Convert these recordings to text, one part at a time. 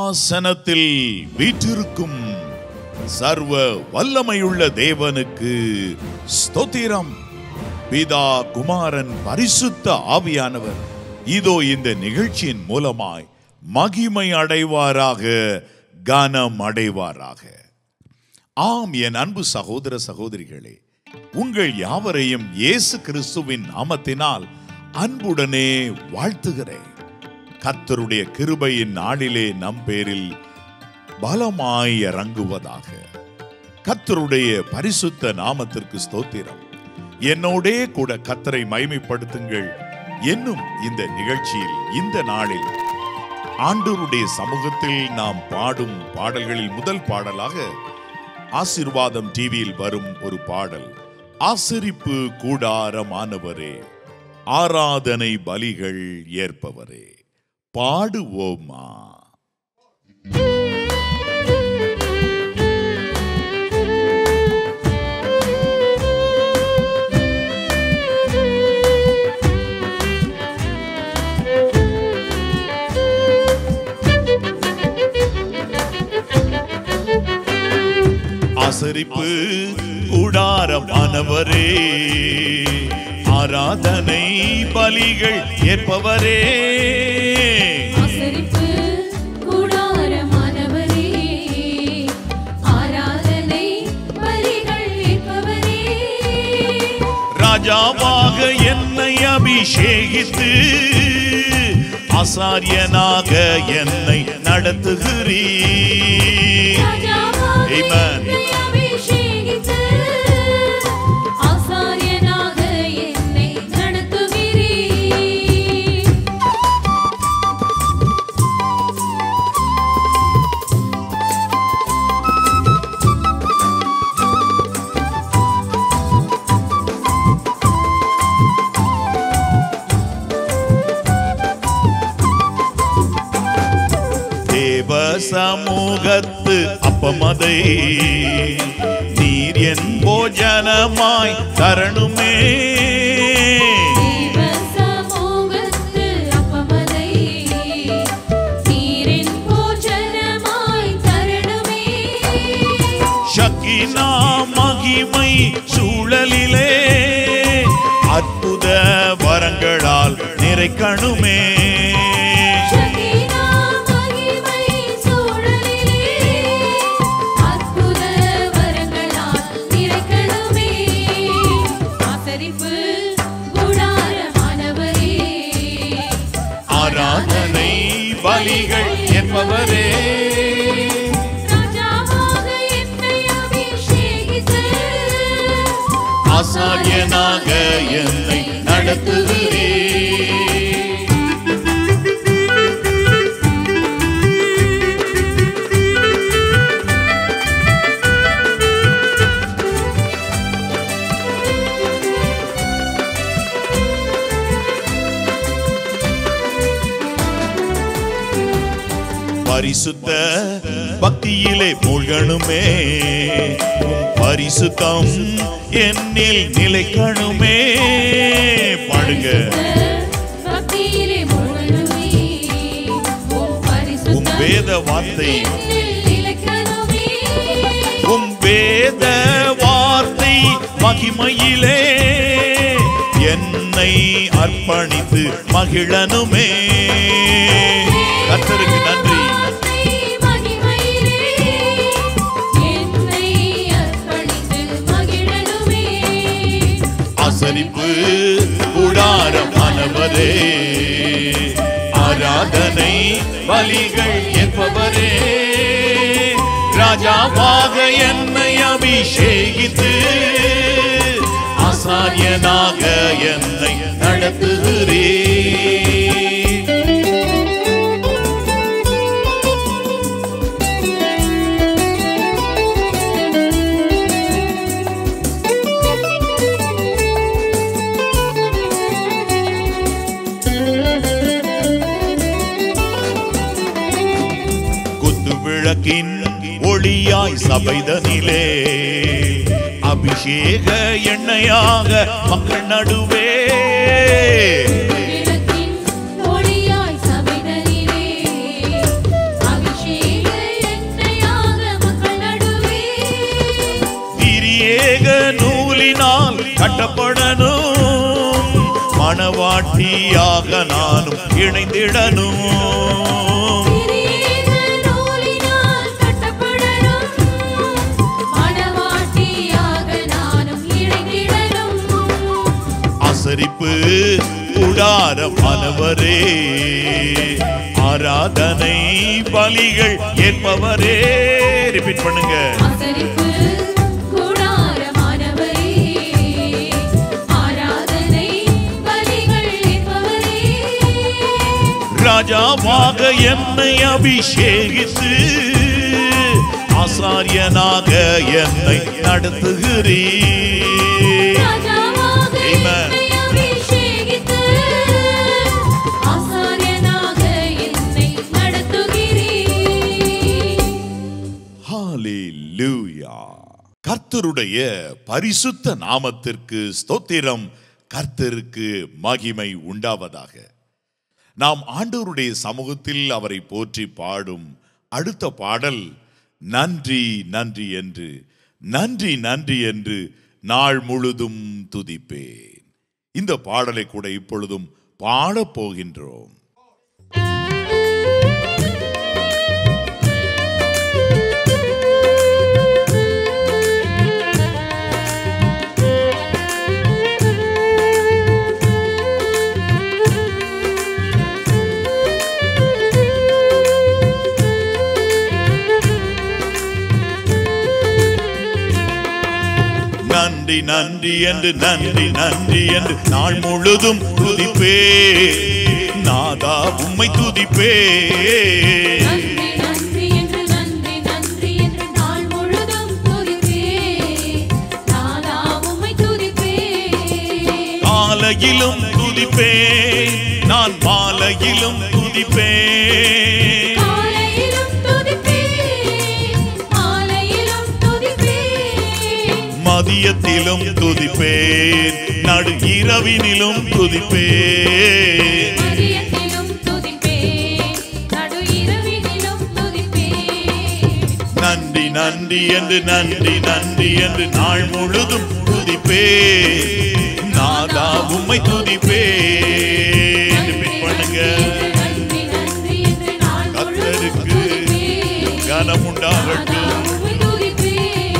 சிங்காசனத்தில் வீற்றிருக்கும் சர்வ வல்லமையுள்ள தேவனுக்கு ஸ்தோத்திரம் பிதா குமாரன் பரிசுத்த ஆவியானவர் இதோ இந்த நிகழ்ச்சியின் மூலமாய் மகிமை அடைவாராக கனம் அடைவாராக ஆம் என் அன்பு சகோதர சகோதரிகளே உங்கள் யாவரையும் இயேசு கிறிஸ்துவின் நாமத்தினால் அன்புடனே வாழ்த்துகிறேன் கர்த்தருடைய கிருபையின் நாளிலே நம் பேரில் பலமாய் இறங்குவதாக கர்த்தருடைய பரிசுத்த நாமத்திற்கு ஸ்தோத்திரம் என்னோடே கூட கர்த்தரை மைமைப்படுத்துங்கள் என்னும் இந்த நிகழ்ச்சியில் இந்த நாளில் ஆண்டவருடைய சமூகத்தில் நாம் பாடும் பாடல்களில் முதல் பாடலாக ஆசீர்வாதம் டிவியில் வரும் ஒரு பாடல் ஆசரிப்பு கூடாரமானவரே ஆராதனை பலிகள் ஏற்பவரே பாடுவோமா ஆசரிப்பு கூடாரமானவரே ஆராதனை பலிகள் ஏற்பவரே ஆசரிப்பு கூடாரமானவரே ஆராதனை பலிகள் ஏற்பவரே ராஜாவாக என்னை அபிஷேகித்து ஆசாரியனாக என்னை நடத்துகிறீர் ராஜாவாக Amen. என்னை அபிஷேகித்து ஆசாரியனாக என்னை நடத்துகிறீர் தேவ சமூகத்து அப்பமதை நீர் என் போஜனமாய் தரணுமே தேவ சமூகத்து அப்பமதை நீரின் போஜனமாய் தரணுமே ஷக்கினா மகிமை சூழலிலே அற்புத வரங்களால் நிறைக்கணுமே ஷகீனா மகிமை சூழலிலே அற்புத வரங்களால் நிறைக்கணுமே ஆசரிப்பு கூடாரமானவரே ஆராதனை பலிகள் என்பவரே ராஜாவாக என்னை அபிஷேகித்து ஆசாரியனாக என்னை நடத்துகிறே பரிசுத்த பக்தியிலே மூழ்கணுமே உம் பரிசுத்தம் என்னில் நிலைக்கணுமே பாடுங்க பக்தியிலே மூழ்கணுமே உம் பரிசுத்தம் உம் வேத வார்த்தை என்னில் நிலைக்கணுமே உம் வேத வார்த்தை மகிமையிலே என்னை அர்ப்பணித்து மகிழனுமே கர்த்தருக்கு நன்றி மகிமையிலே என்னை அர்ப்பணித்து மகிழனுமே ஆசரிப்பு கூடாரமானவரே ஆராதனை பலிகள் ஏற்பவரே ராஜாவாக என்னை அபிஷேகித்து ஆசாரியனாக என்னை நடத்துகிறே குத்து விளக்கின் ஒளியாய் சபைதனிலே அபிஷேக எண்ணெயாக மக்கள் நடுவே விளக்கின் ஒளியாய் சபைதனிலே அபிஷேக கட்டப்படணும் மணவாட்டியாக நானும் இணைந்திடணும் சிறிய நூலினால் கட்டப்படணும் மணவாட்டியாக நானும் இணைந்திடணும் ஆசரிப்பு கூடாரமானவரே ஆராதனை பலிகள் ஏற்பவரே ரிப்பீட் பண்ணுங்க ஆசரிப்பு கூடாரமானவரே ஆராதனை பலிகள் என்பவரே ராஜாவாக என்னை அபிஷேகித்து ஆசாரியனாக என்னை நடத்துகிறீர் ராஜாவாக Amen. என்னை அபிஷேகித்து ஆசாரியனாக என்னை நடத்துகிறீர் ஹalleluya கர்த்தருடைய பரிசுத்த நாமத்திற்கு ஸ்தோத்திரம் கர்த்தருக்கு மகிமை உண்டாவதாக நாம் ஆண்டவருடைய சமூகத்தில் அவரை போற்றி பாடும் அடுத்த பாடல் நன்றி நன்றி என்று நன்றி நன்றி என்று நாள் முழுதும் துதிப்பேன் இந்த பாடலை கூட இப்பொழுதும் பாடப் போகின்றோம் நன்றி நன்றி என்று நன்றி நன்றி என்று நாள் முழுதும் துதிப்பே நாதா உம்மை துதிப்பே நன்றி நன்றி என்று நன்றி நன்றி என்று நாள் முழுதும் துதிப்பேன் நானா உம்மை துதிப்பேன் காலையிலும் துதிப்பே நான் மாலையிலும் துதிப்பே காலையிலும் துதிப்பேன் மாலையிலும் துதிப்பேன் மதியத்திலும் துதிப்பேன் நடு இரவினிலும் துதிப்பேன் மதியத்திலும் துதிப்பேன் நடு இரவினிலும் துதிப்பேன் நன்றி நன்றி என்று நன்றி நன்றி என்று நாள் முழுதும் துதிப்பே நாதா உம்மை துதிப்பே ரிப்பீட் பண்ணுங்க நன்றி நன்றி என்று நாள் முழுதும் கர்த்தருக்கு துதிப்பேன் கனம் நானா உண்டாகட்டும் உம்மை துதிப்பேன்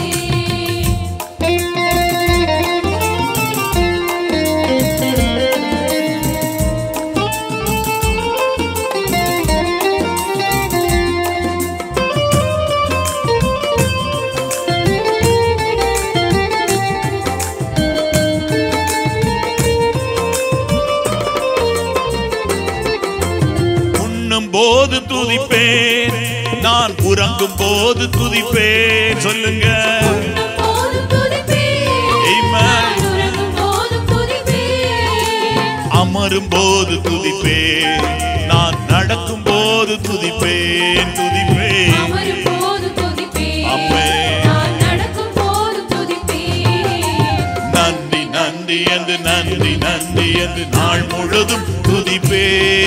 உண்ணும் போது துதிப்பேன் நான் உறங்கும் போது துதிப்பேன் சொல்லுங்க போதும் துதிப்பேன் Amen. உறங்கும் போதும் துதிப்பேன் அமரும் போது துதிப்பேன் நான் நடக்கும் போது துதிப்பேன் துதிப்பேன் அமரும் போது துதிப்பேன் Amen. நான் நடக்கும் போது துதிப்பேன் நன்றி நன்றி என்று நன்றி நன்றி என்று நாள் முழுதும் துதிப்பே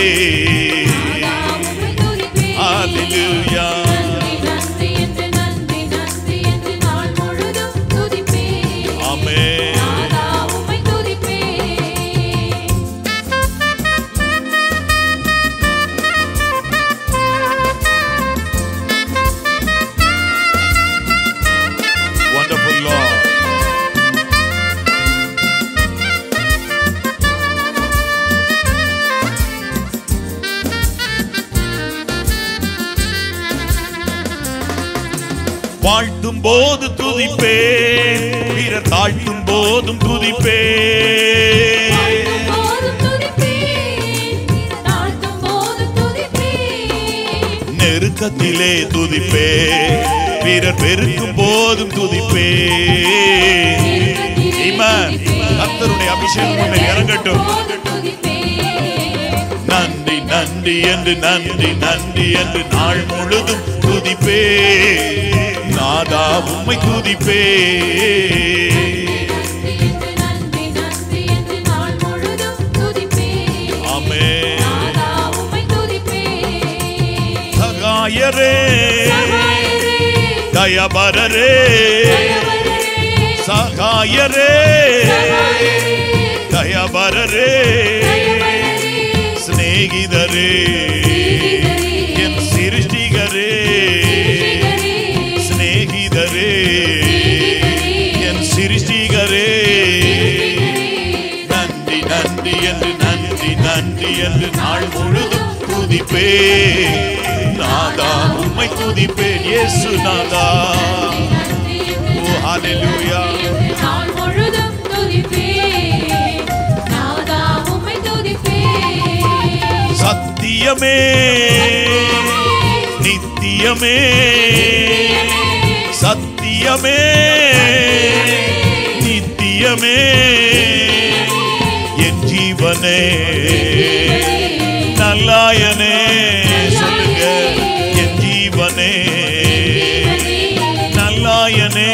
நான் உம்மை துதிப்பேன் Hallelujah. நன்றி நன்றி என்று நன்றி நன்றி என்று நாள் முழுதும் துதிப்பேன் ஆமென். நான் உம்மை துதிப்பேன் Wonderful Lord. வாழ்த்தும் போது துதிப்பேன் பிறர் தாழ்த்தும் போதும் துதிப்பேன் போதும் துதிப்பேன் தாழ்த்தும் போதும் துதிப்பேன் நெருக்கத்திலே துதிப்பே பிறர் பெருக்கும் போதும் துதிப்பே Amen. கர்த்தருடைய அபிஷேகம் உன்னை இறங்கட்டும் போதும் துதிப்பேன் நன்றி நன்றி என்று நன்றி நன்றி என்று நாள் முழுதும் துதிப்பே நாதா உம்மை துதிப்பே நன்றி நன்றி என்று நாள் முழுதும் துதிப்பேன் ஆமே நாதா உம்மை துதிப்பேன் சகாயரே சகாயரே, தயபரரே தயவரரே, சகாயரே சகாயரே, தயபரரே தயவரரே, சிநேகிதரே என் சிருஷ்டிகரே சிருஷ்டிகரே, சிநேகிதரே என் சிருஷ்டிகரே நன்றி நன்றி என்று நன்றி நன்றி என்று நாள் முழுதும் துதிப்பே நாதா உம்மை துதிப்பேன் இயேசு நாதா நன்றி என்று ஓ ஹalleluya நாள் முழுதும் துதிப்பேன். நாதா உம்மை துதிப்பேன். சத்தியமே நித்தியமே சத்தியமே நித்தியமே என் ஜீவனே நல்லாயனே சொல்லுங்க என் ஜீவனே நல்லாயனே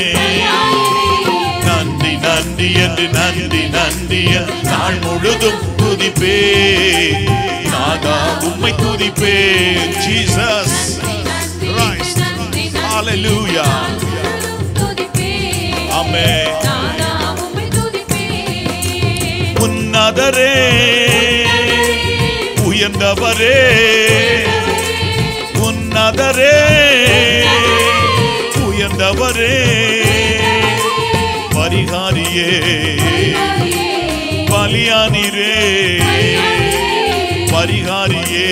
நன்றி நன்றி என்று நன்றி நன்றி என்று நாள் முழுதும் துதிப்பே நாதா உம்மை துதிப்பே ஜீசஸ் நன்றி, Christ. நன்றி, நன்றி. Hallelujah. நாள் முழுதும் துதிப்பேன். Amen. நாதா உம்மை துதிப்பேன். உன்னதரே உயர்ந்தவரே உன்னதரே உயர்ந்தவரே பரிகாரியே பலியானிரே பரிகாரியே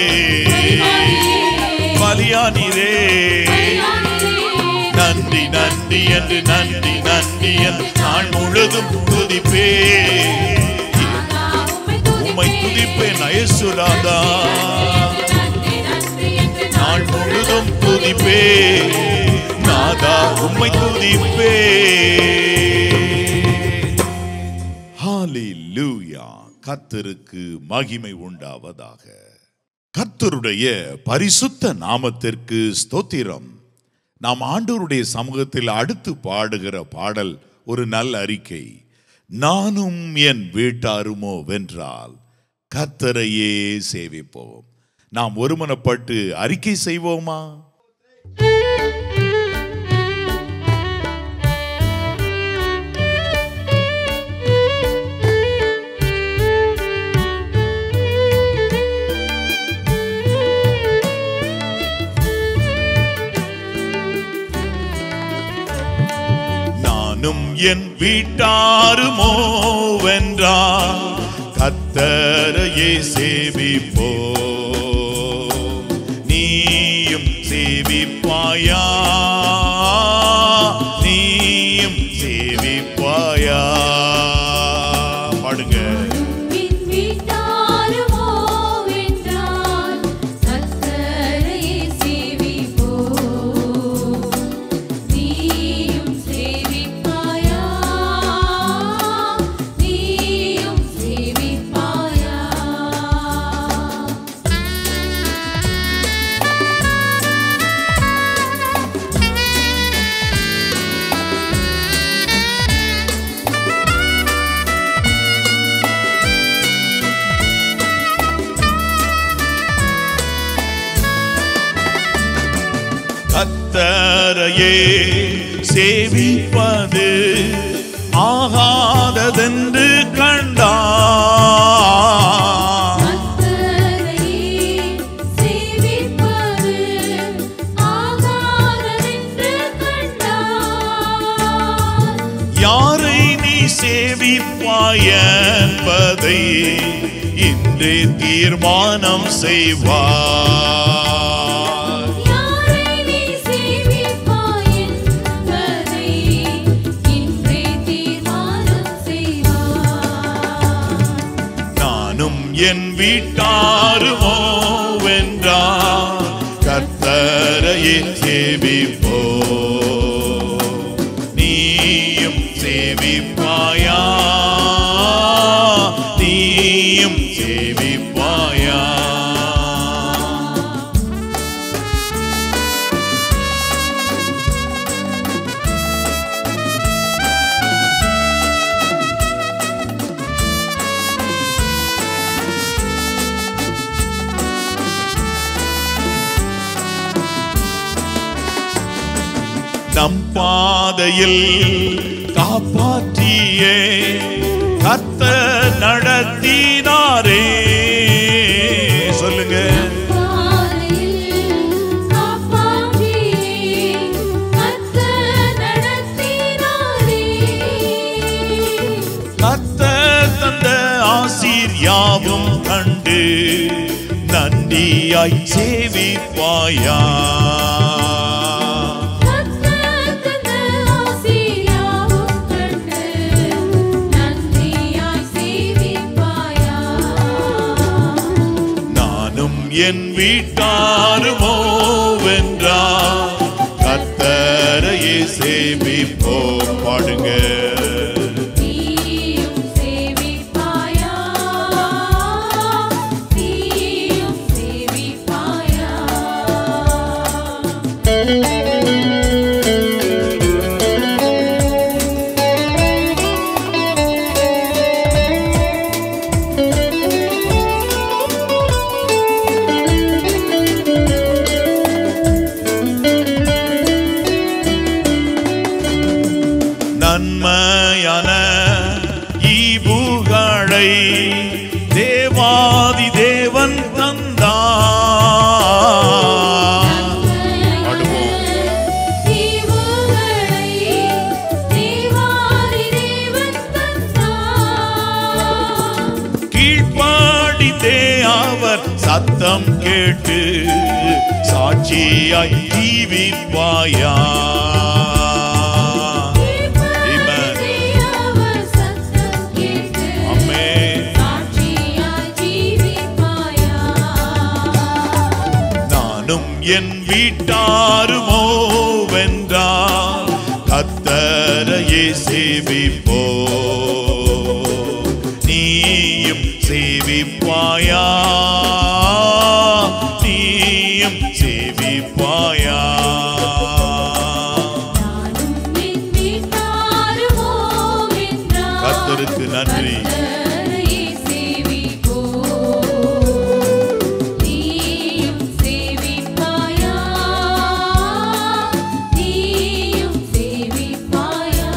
பலியானிரே நன்றி நன்றி என்று நன்றி நன்றி என்று நாள் முழுதும் துதிப்பே நாதா உம்மை உம்மை துதிப்பேன் அயசுராதா நன்றி, நன்றி என்று நாள் முழுதும் துதிப்பே நாதா உம்மை துதிப்பே ஹalleluya கர்த்தருக்கு மகிமை உண்டாவதாக கர்த்தருடைய பரிசுத்த நாமத்திற்கு ஸ்தோத்திரம் நாம் ஆண்டவருடைய சமூகத்தில் அடுத்து பாடுகிற பாடல் ஒரு நல்ல அறிக்கை நானும் என் வீட்டாருமோ வென்றால் கர்த்தரையே சேவிப்போம் நாம் ஒருமனப்பட்டு அறிக்கை செய்வோமா நானும் என் வீட்டாருமோ வென்றால் கத்தரையே சேவிப்போ நீயும் சேவிப்பாயா நீயும் சேவிப்பாயா பாடுங்க என் வீட்டாருமோ வென்றால் கர்த்தரையே சேவிப்போம். நீயும் சேவிப்பாயா? நீயும் சேவிப்பாயா? கத்தரையே சேவிப்பது ஆகாததென்று கண்டார் கர்த்தரையே சேவிப்பது ஆகாததென்று கண்டார். யாரை நீ சேவிப்பாய் என்பதை இன்று தீர்மானம் செய்வார் யாரை நீ சேவிப்பாய் என்பதை இன்றே தீர்மானம் செய்வார். நானும் என் வீட்டாருமோ வென்றார் கர்த்தரையே சேவிப்போ நீயும் சேவிப்பாயா நீயும் சேவிப்பாயா நம் பாதையில் காப்பாற்றியே கத்தர் நடத்தினாரே சொல்லுங்க பாதையில் காப்பாற்றியே கர்த்தர் நடத்தினாரே கர்த்தர் தந்த ஆசீர் யாவும் கண்டு நன்றியாய் சேவிப்பாயா கர்த்தர் தந்த ஆசீர்வாதம் கண்டு நன்றியாய் சேவிப்பாயா நானும் என் வீட்டாருமோ வென்றார் கர்த்தரையே சேவிப்போம் பாடுங்க நீயும் சேவிப்பாயா நீயும் சேவிப்பாயா நன்மையான ஈவுகளை தேவாதி தேவன் தந்தார் பாடுவோம். தீவுகளை தேவாதி தேவன் தந்தார் கீழ்ப்பாடித்தே அவர் சத்தம் கேட்டு சாட்சியாய் ஜீவிப்பாயா Amen. அவர் சத்தம் கேட்டு Amen. சாட்சியாய் ஜீவிப்பாயா நானும் என் வீட்டாருமோ வென்றால் கத்தரையே சேவிப்போ நீயும் சேவிப்பாயா நீயும் சேவிப்பாயா நானும் என் வீட்டாருமோ என்றார் கர்த்தருக்கு நன்றி கர்த்தரையே சேவிப்போம். நீயும் சேவிப்பாயா நீயும் சேவிப்பாயா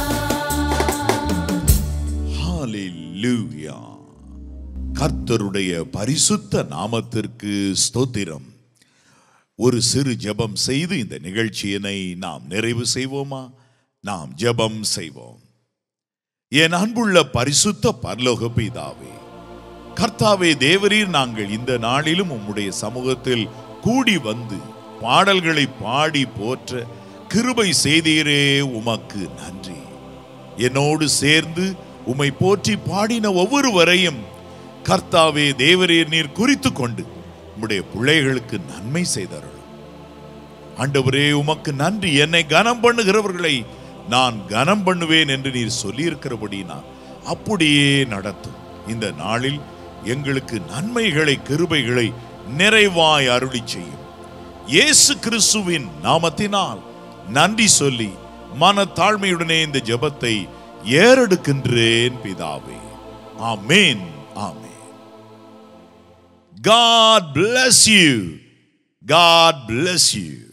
ஹalleluya கர்த்தருடைய பரிசுத்த நாமத்திற்கு ஸ்தோத்திரம் ஒரு சிறு ஜெபம் செய்து இந்த நிகழ்ச்சியினை நாம் நிறைவு செய்வோமா நாம் ஜெபம் செய்வோம் என் அன்புள்ள பரிசுத்த பரலோக பிதாவே கர்த்தாவே தேவரீர் நாங்கள் இந்த நாளிலும் உம்முடைய சமூகத்தில் கூடி வந்து பாடல்களை பாடி போற்ற கிருபை செய்தீரே உமக்கு நன்றி என்னோடு சேர்ந்து உம்மை போற்றி பாடின ஒவ்வொருவரையும் கர்த்தாவே தேவரீர் நீர் குறித்து கொண்டு உம்முடைய பிள்ளைகளுக்கு நன்மை செய்தார்கள் ஆண்டவரே உமக்கு நன்றி என்னை கனம் பண்ணுகிறவர்களை நான் கனம் பண்ணுவேன் என்று நீர் சொல்லியிருக்கிறபடி நான் அப்படியே நடத்தும் இந்த நாளில் எங்களுக்கு நன்மைகளை கிருபைகளை நிறைவாய் அருளி செய்யும் இயேசு கிறிஸ்துவின் நாமத்தினால் நன்றி சொல்லி மன தாழ்மையுடனே இந்த ஜெபத்தை ஏறெடுக்கின்றேன் பிதாவே ஆமென் ஆமென் God bless you. God bless you.